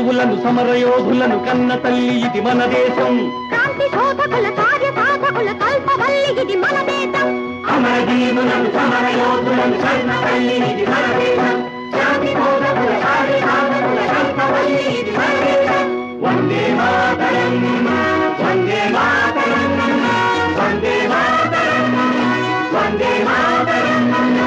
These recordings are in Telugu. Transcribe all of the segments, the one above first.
వీరులను సమరయోధులను కన్న తల్లి ఇది మన దేశం క్రాంతి శోధకుల కార్య సాధకుల కల్పవల్లి ఇది మన దేశం అమరజీవులను సమరయోధులను కన్న తల్లి ఇది మన దేశం శాంతి బోధకుల కార్య సాధకుల కల్పవల్లి ఇది మన దేశం వందే మాతరం వందే మాతరం వందే మాతరం వందే మాతరం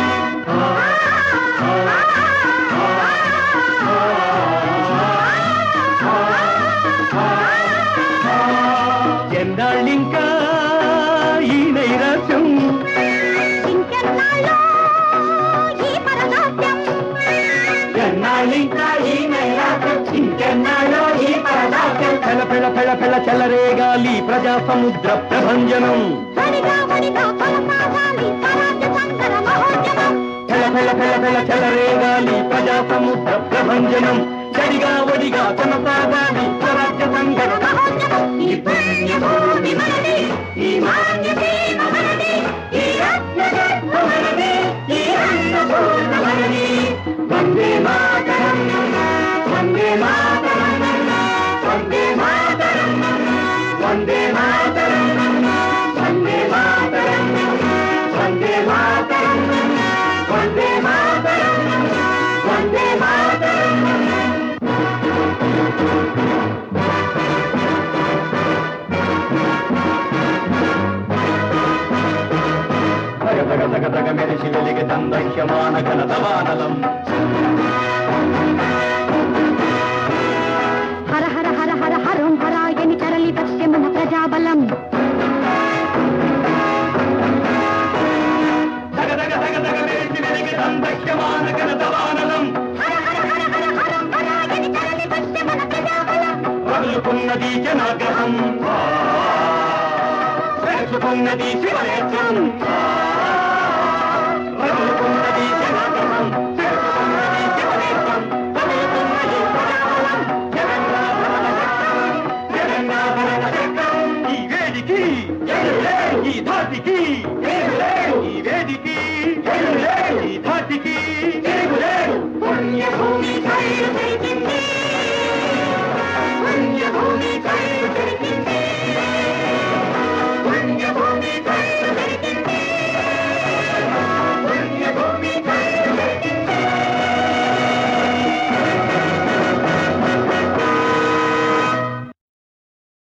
ఎన్నాళ్ళింకా ఈ నైరాశ్యం ఇంకెన్నాళ్ళో ఈ పరదాస్యం ఎన్నాళ్ళింకా ఈ నైరాశ్యం ఇంకెన్నాళ్ళో ఈ పరదాస్యం పెళ పెళ పెళ పెళ చెలరేగాలి ప్రజా సముద్ర ప్రభంజనం వడిగా వడిగా కొనసాగాలి స్వరాజ్య సంకర మహోద్యమం పెళ పెళ పెళ పెళ చెలరేగాలి ప్రజా సముద్ర ప్రభంజనం చెడిగా ఒడిగా కొనసాగాలి స్వరాజ్య సంఘట మహోద్యమం ఈ పుణ్యభూమి మనది ఈ మాన్యసీమ మనది ఈ రత్నగర్భ మనది ఈ అన్నపూర్ణ మనది వందే మాతరం వందే మాతరం వందే మాతరం వందే మాతరం వందే మాతరం వందే మాతరం వందే మాతరం వందే మాతరం తగ తగ తగ తగ మెరిసి వెలిగి దందహ్యమాన గల దవానలం హర హర హర హర హరం హరాయని తరలి వచ్చే మన ప్రజాబలం తగ తగ తగ తగ మెరిసి వెలిగి దందహ్యమాన గల దవానలం హర హర హర హర హరం హరాయని తరలి వచ్చే మన ప్రజాబలం రగులుకున్నది జనాగ్రహం పెరుచుకున్నది శివనేత్రం రగులుకున్నది జనాగ్రహం పెరుచుకున్నది శివనేత్రం రగులుకున్నది ప్రజాబలం జగన్నాథరణ చక్రం జగన్నాథరణ చక్రం ఈ వేదికి ఈ ధాటికి ఈ వేదికి ఈ ధాటికి పుణ్యభూ